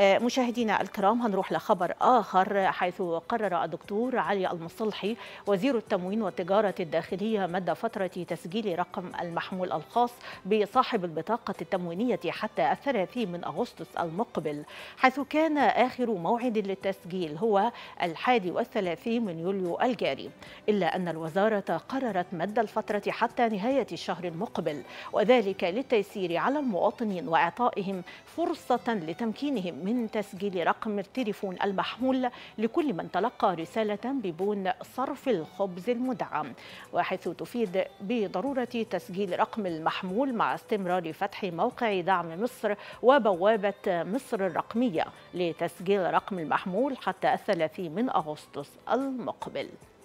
مشاهدينا الكرام هنروح لخبر آخر حيث قرر الدكتور علي المصلحي وزير التموين والتجارة الداخلية مد فترة تسجيل رقم المحمول الخاص بصاحب البطاقة التموينية حتى الثلاثين من أغسطس المقبل حيث كان آخر موعد للتسجيل هو الحادي والثلاثين من يوليو الجاري إلا أن الوزارة قررت مد الفترة حتى نهاية الشهر المقبل وذلك للتيسير على المواطنين وإعطائهم فرصة لتمكينهم من تسجيل رقم التليفون المحمول لكل من تلقى رسالة ببون صرف الخبز المدعم وحيث تفيد بضرورة تسجيل رقم المحمول مع استمرار فتح موقع دعم مصر وبوابة مصر الرقمية لتسجيل رقم المحمول حتى الثلاثين من أغسطس المقبل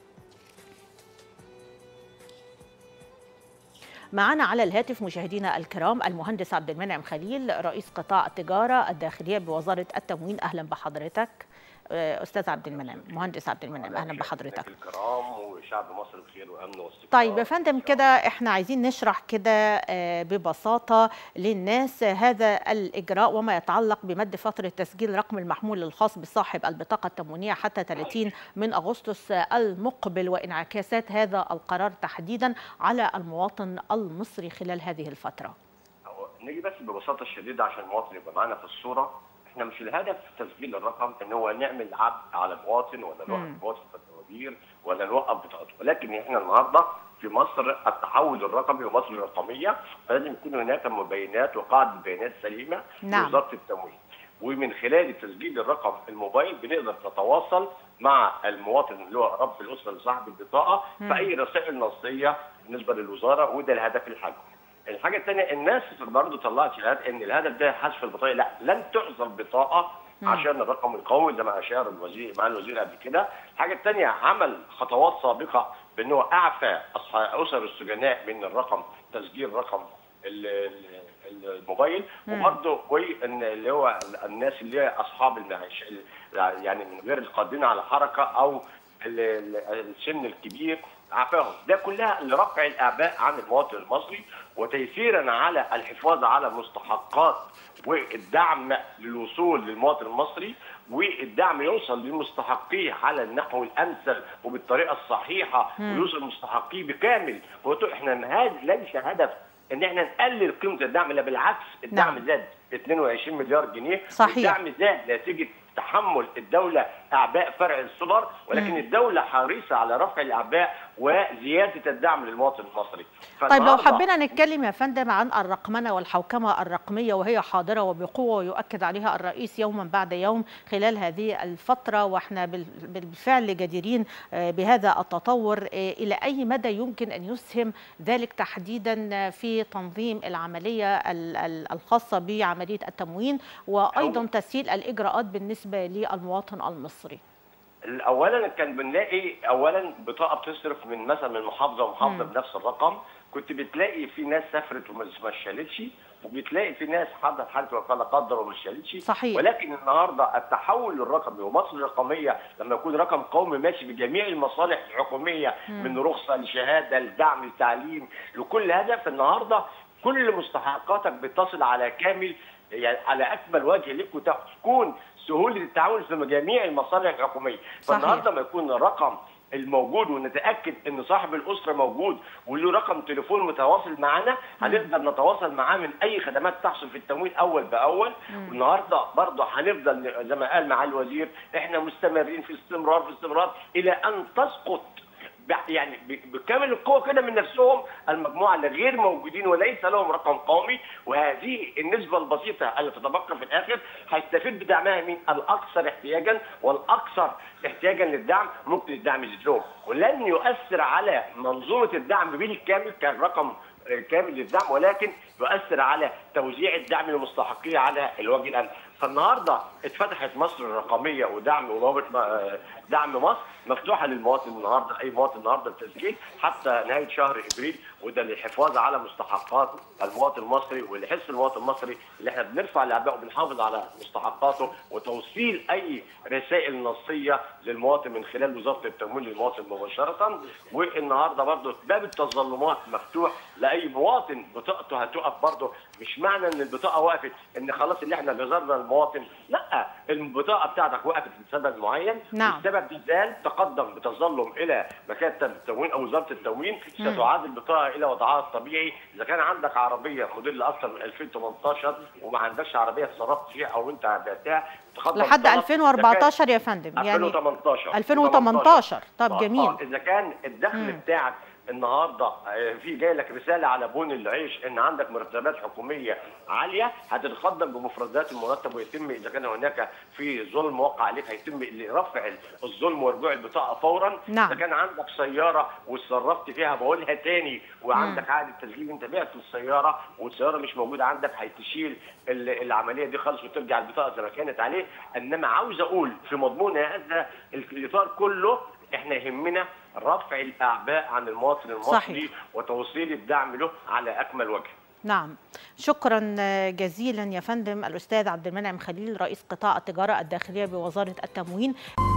معنا على الهاتف مشاهدينا الكرام المهندس عبد المنعم خليل رئيس قطاع التجارة الداخلية بوزارة التموين أهلا بحضرتك استاذ عبد المنعم مهندس عبد المنعم اهلا بحضرتك الكرام وشعب مصر بخير وامن واستقرار طيب يا فندم كده احنا عايزين نشرح كده ببساطه للناس هذا الاجراء وما يتعلق بمد فتره تسجيل رقم المحمول الخاص بصاحب البطاقه التموينيه حتى 30 من اغسطس المقبل وانعكاسات هذا القرار تحديدا على المواطن المصري خلال هذه الفتره نيجي بس ببساطه شديده عشان المواطن يبقى معانا في الصوره احنا مش الهدف تسجيل الرقم ان هو نعمل عبء على المواطن ولا نوقف المواطن في التوابير ولا نوقف بطاقته ولكن احنا النهارده في مصر التحول الرقمي ومصر الرقميه فلازم يكون هناك مبينات وقاعده بيانات سليمه نعم. لوزاره التموين ومن خلال تسجيل الرقم الموبايل بنقدر نتواصل مع المواطن اللي هو رب الاسره اللي صاحب البطاقه في اي رسائل نصيه بالنسبه للوزاره وده الهدف الحاجه. الحاجه الثانيه الناس برضه طلعت شهادات ان الهدف ده حذف البطاقه لا لن تعزل بطاقه عشان الرقم القومي زي ما اشار الوزير مع الوزير قبل كده، الحاجه الثانيه عمل خطوات سابقه بان هو اعفى اسر السجناء من الرقم تسجيل رقم الموبايل وبرضه ان اللي هو الناس اللي هي اصحاب المعيش يعني من غير القادرين على حركه او السن الكبير عفاهم ده كلها لرفع الاعباء عن المواطن المصري وتيسيرا على الحفاظ على مستحقات والدعم للوصول للمواطن المصري والدعم يوصل لمستحقيه على النحو الامثل وبالطريقه الصحيحه ويوصل لمستحقيه بكامل احنا هذا ليس هدف ان احنا نقلل قيمه الدعم لا بالعكس الدعم نعم. زاد 22 مليار جنيه صحيح. الدعم زاد نتيجه تحمل الدوله اعباء فرع السولار ولكن مم. الدوله حريصه على رفع الاعباء وزياده الدعم للمواطن المصري طيب لو فالنهاردة- حبينا نتكلم يا فندم عن الرقمنه والحوكمه الرقميه وهي حاضره وبقوه ويؤكد عليها الرئيس يوما بعد يوم خلال هذه الفتره واحنا بال- بالفعل جديرين آه، بهذا التطور آه، الى اي مدى يمكن ان يسهم ذلك تحديدا في تنظيم العمليه ال- ال- الخاصه بعمليه التموين وايضا هو- تسهيل الاجراءات بالنسبه للمواطن المصري اولا كان بنلاقي اولا بطاقه بتصرف من مثلا من محافظه ومحافظه مم. بنفس الرقم كنت بتلاقي في ناس سافرت وما ما شالتش وبتلاقي في ناس حصلت حاله وفاه لا قدر وما شالتش صحيح. ولكن النهارده التحول الرقمي ومصر الرقميه لما يكون رقم قومي ماشي بجميع المصالح الحكوميه من رخصه لشهاده لدعم لتعليم لكل هدف النهارده كل مستحقاتك بتصل على كامل يعني على اكمل وجه لك وتكون سهوله التعامل في جميع المصالح الحكوميه صحيح. فالنهارده ما يكون الرقم الموجود ونتاكد ان صاحب الاسره موجود وله رقم تليفون متواصل معانا هنقدر نتواصل معاه من اي خدمات تحصل في التموين اول باول والنهارده برضه هنفضل زي ما قال مع الوزير احنا مستمرين في استمرار في استمرار الى ان تسقط ب- يعني ب- بكامل القوه كده من نفسهم المجموعه اللي غير موجودين وليس لهم رقم قومي وهذه النسبه البسيطه اللي تتبقى في الاخر هيستفيد بدعمها مين؟ الاكثر احتياجا والاكثر احتياجا للدعم ممكن الدعم يزيد لهم ولن يؤثر على منظومه الدعم بالكامل كرقم كامل للدعم ولكن يؤثر على توزيع الدعم للمستحقين على الوجه الامثل فالنهارده اتفتحت مصر الرقميه ودعم ورابط م- دعم مصر مفتوحه للمواطن النهارده اي مواطن النهارده التسجيل حتى نهايه شهر ابريل وده للحفاظ على مستحقات المواطن المصري ولحس المواطن المصري اللي احنا بنرفع الاعباء وبنحافظ على مستحقاته وتوصيل اي رسائل نصيه للمواطن من خلال وزاره التموين للمواطن مباشره والنهارده برضه باب التظلمات مفتوح لاي مواطن بطاقته هتقف برضه مش معنى ان البطاقه وقفت ان خلاص اللي احنا جزرنا المواطن لا البطاقه بتاعتك وقفت لسبب معين نعم. السبب ده زال تقدم بتظلم الى مكاتب التموين او وزاره التموين ستعاد البطاقه الى وضعها الطبيعي اذا كان عندك عربيه موديل اكثر من 2018 وما عندكش عربيه اتصرفت فيها او انت بعتها تقدم لحد طلب. 2014 يا فندم يعني 2018 2018 طب آه، جميل آه، اذا كان الدخل مم. بتاعك النهارده آه، في جاي لك رساله على بون العيش ان عندك مرتبات حكوميه عاليه هتتقدم بمفردات المرتب ويتم اذا كان هناك في ظلم وقع عليك هيتم رفع الظلم ورجوع البطاقه فورا نعم. اذا كان عندك سياره واتصرفت فيها بقولها تاني وعندك عقد التسجيل انت بعت السياره والسياره مش موجوده عندك هتشيل ال- العمليه دي خالص وترجع البطاقه زي ما كانت عليه انما عاوز اقول في مضمون هذا الاطار كله احنا يهمنا رفع الاعباء عن المواطن المصري صحيح. وتوصيل الدعم له على اكمل وجه نعم شكرا جزيلا يا فندم الأستاذ عبد المنعم خليل رئيس قطاع التجارة الداخلية بوزارة التموين